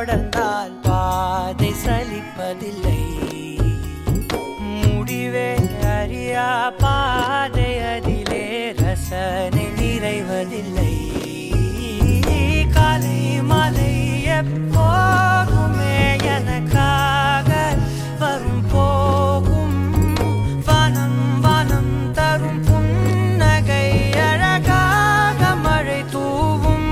தொடர்ந்தால் பாதை சலிப்பதில்லை முடிவே அறியா பாதை அதிலே ரசனை நிறைவதில்லை காலை மாலை எப்போதுமே எனக்காக வரும் போகும் வனம் வனம் தரும் புன்னகை அழகாக மழை தூவும்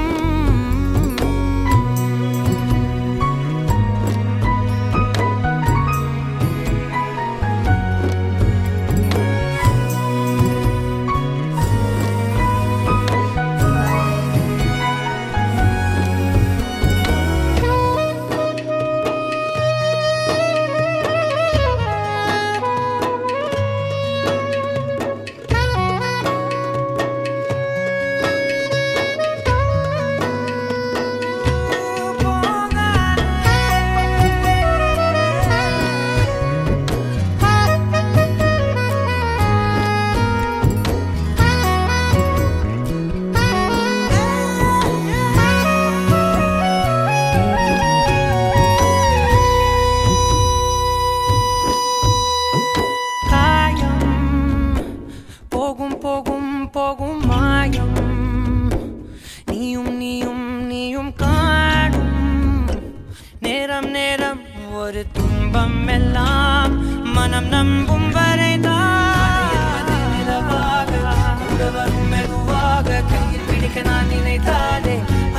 காயம் போகும் போகும் போகும் மாயம் நீயும் நீயும் நீயும் காணும் நேரம் நேரம் ஒரு துன்பம் எல்லாம் மனம் நம்பும் வரைதான் நிலவாக கூட வரும் மெதுவாக கையில் பிடிக்க நான் நினைத்தாலே